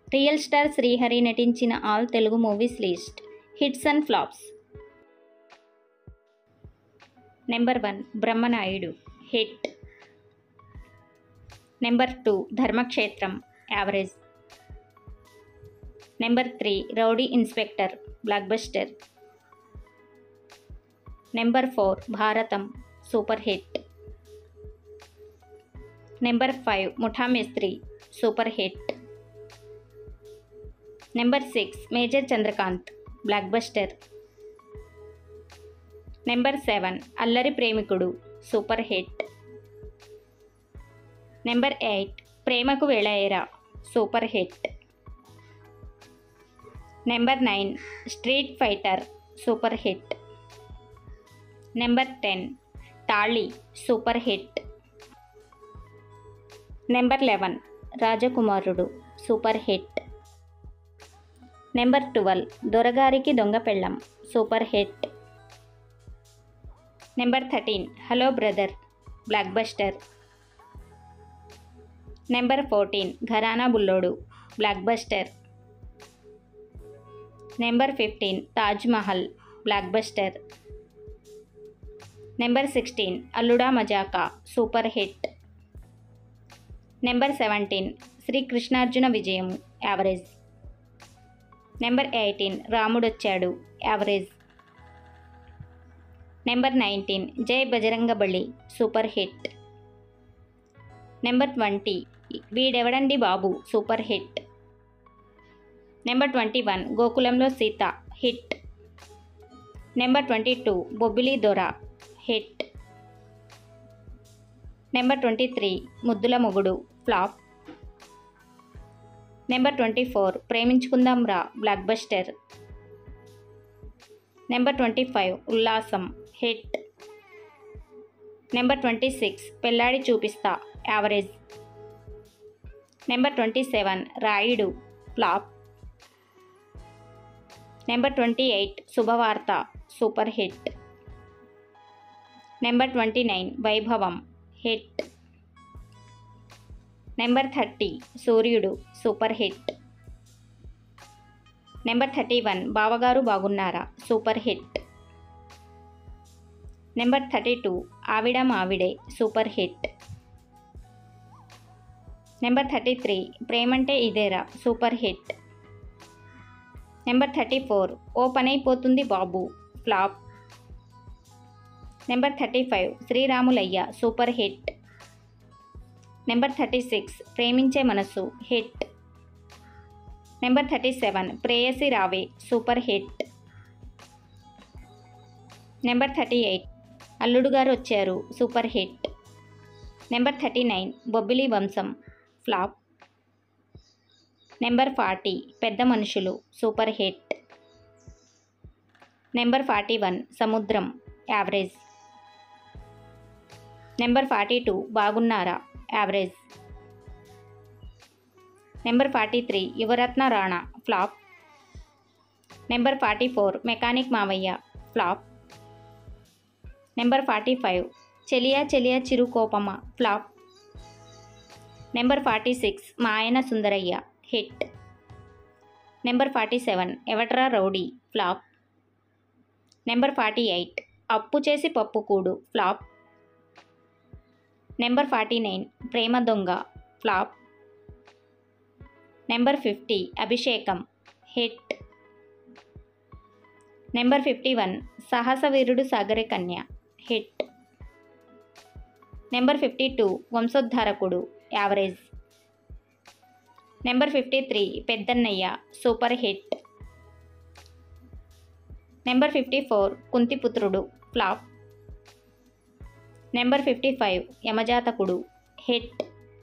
real star Srihari నటించిన all Telugu movies list hits and flops number one Brahmanayudu hit number two Dharmakshetram average number three rowdy inspector blockbuster number four Bharatam super hit number five Mutha Mestri super hit number six major Chandrakanth blockbuster number seven Allari Premikudu super hit number eight Premaku Velayara super hit number nine street fighter super hit number ten Taali super hit number eleven Rajakumarudu super hit number twelve Doragariki Donga Pellam super hit number thirteen hello brother blockbuster number fourteen Gharana Bullodu blockbuster number fifteen Taj Mahal blockbuster number sixteen Alluda Majaka super hit number seventeen Sri Krishnarjuna Vijayam average number eighteen Ramudochadu average number nineteen Jai Bajarangabali super hit number twenty Veedevadandi Babu super hit number twenty one Gokulamlo Seeta hit number twenty two Bobbili Dora hit number twenty three Muddula మొగుడు flop number twenty four Preminchukundam Raa blockbuster number twenty five Ullasam hit number twenty six Pelladi Chupista average number twenty seven Rayudu flop number twenty eight Subhavartha super hit number twenty nine Vaibhavam hit number thirty Suryudu super hit number thirty one Bavagaru Bagunnara super hit number thirty two Avida Maavide super hit number thirty three Premante Idera super hit number thirty four O Panaipotundi Babu flop number thirty five Sriramulayya super hit number thirty six Preminche Manasu hit number thirty seven Preyasi Raave super hit number thirty eight Alludu Garu Vachcharu super hit number thirty nine Bobbili Vamsam flop number forty Pedda Manushulu super hit number forty one Samudram average number forty two Bagunnara average number forty three Yuvaratna Rana flop number forty four mechanic Mavayya flop number forty five Cheliya Cheliya Chiru Kopamma flop number forty six మా Aayana Sundarayya hit number forty seven Evadra rowdy flop number forty eight Appu Chesi Pappu Koodu flop number forty nine Prema Donga flop number fifty Abhishekam hit number fifty one Sahasaveerudu Sagara Kanya hit number fifty two Vamsoddharakudu average number fifty three Peddannayya super hit number fifty four Kuntiputrudu flop number fifty five Yamajathakudu hit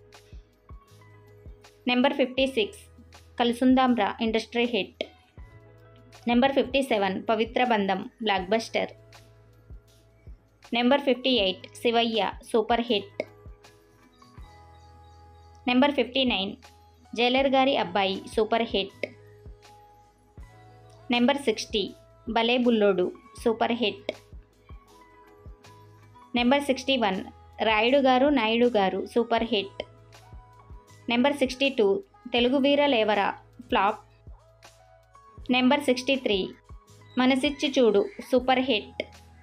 number fifty six Kalusukundamraa industry hit number fifty seven Pavitra Bandham blockbuster number fifty eight Sivayya super hit number fifty nine jailer Gari Abbayi super hit number sixty Bhale Bullodu super hit number sixty one Rayudu Garu Naidu Garu super hit number sixty two Telugu Veera Levara flop number sixty three Manasichi Choodu super hit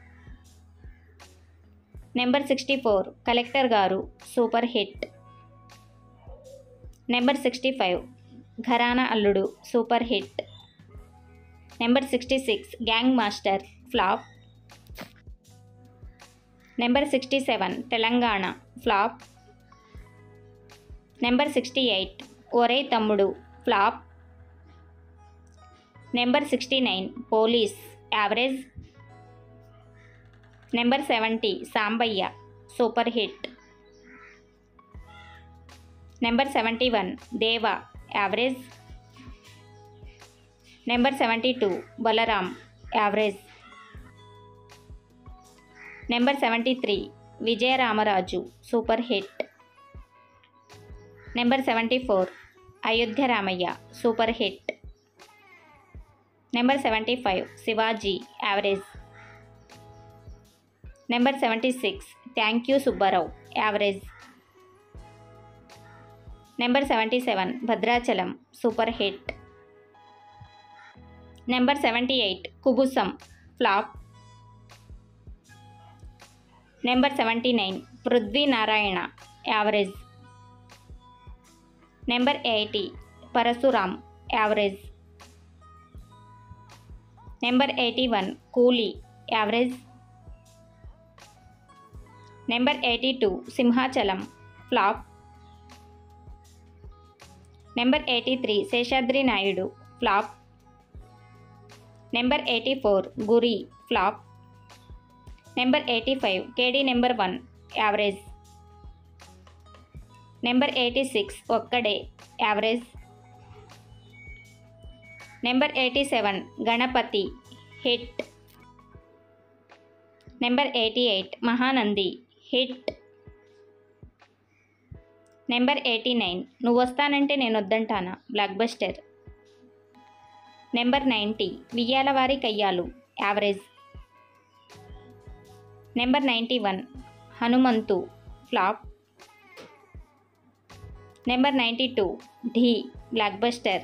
number sixty four collector Garu super hit number sixty five Gharana Alludu super hit number sixty six gang master flop number sixty seven Telangana flop number sixty eight ఒరే Tammudu flop number sixty nine police average number seventy Sambayya super hit number seventy one Deva average number seventy two Balaram average number seventy three Vijayaramaraju super hit number seventy four Ayodhya Ramayya super hit number seventy five Shivaji average number seventy six thank you Subbarao average number seventy seven Bhadrachalam super hit number seventy eight Kubusam flop number seventy nine Prithvi Narayana average number eighty Parasuram average number eighty one coolie average number eighty two Simhachalam flop number eighty three Seshadri Naidu flop number eighty four Guri flop number eighty five KD number one average number eighty six Okkade average number eighty seven Ganapathi hit number eighty eight Mahanandi hit number eighty nine Nuvvu Vastanante Nenu Vaddantana blockbuster number ninety Viyyalavari Kayyalu average number ninety one Hanumanthu flop number ninety two Dhee blockbuster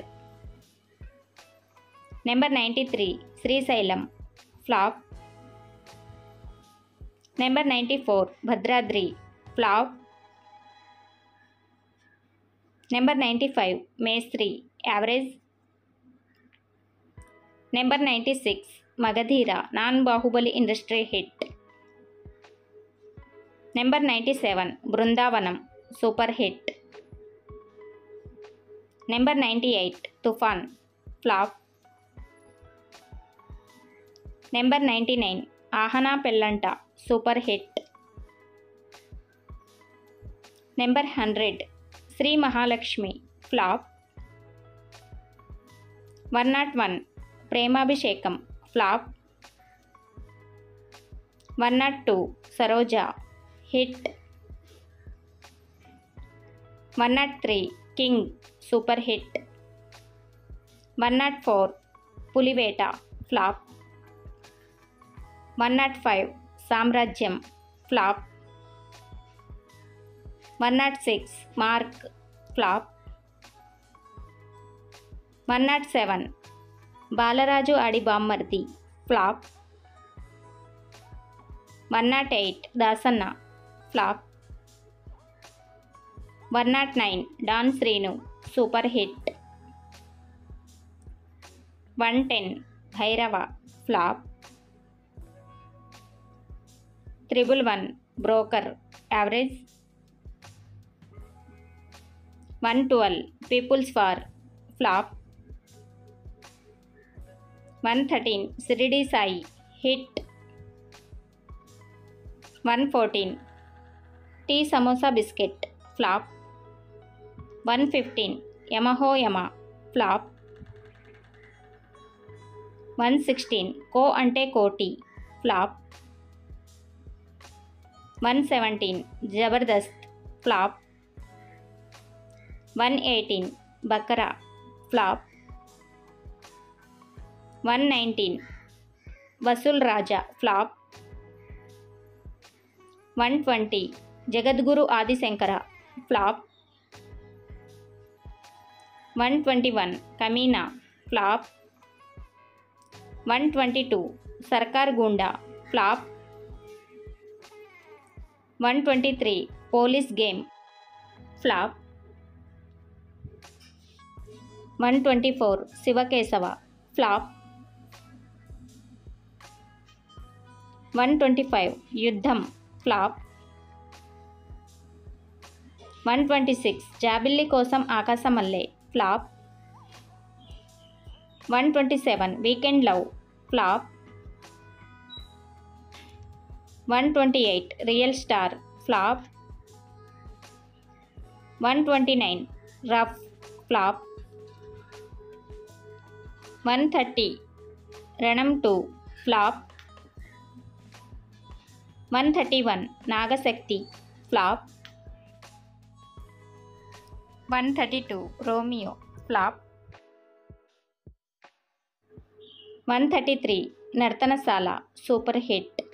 number ninety three Srisailam flop number ninety four Bhadradri flop number ninety five Mestri average number ninety six Magadheera non Baahubali industry hit number ninety seven Brindavanam super hit number ninety eight Toofan flop number ninety nine Ahana Pellanta super hit number hundred Sri Mahalakshmi flop one naught one Premabhishekam flop one naught two Saroja hit one naught three king super hit one naught four Pulivetha flop one naught five Samrajyam flop one not six mark flop one nought seven Balaraju Adi Bammardi flop one nought eight Dasanna flop one nought nine don Srinu super hit one ten Bhairava flop triple one broker average one twelve people's war flop one thirteen Shiridi Sai hit one fourteen tea samosa biscuit flop one fifteen Yamaho Yama flop one sixteen Ko Ante Koti flop one seventeen Jabardasth flop one eighteen Bakara flop one nineteen Vasool Raja flop one twenty Jagadguru Adishankara flop one twenty one Kameena flop one twenty two Sarkar Goonda flop one twenty three police game flop one twenty four Sivakesava flop one twenty five Yuddham flop one twenty six Jabilli Kosam Akasamalle flop one twenty seven weekend love flop one twenty eight real star flop one twenty nine rough flop one thirty Ranam two flop one thirty one Nagashakti flop one thirty two Romeo flop one thirty three Nartanasala super hit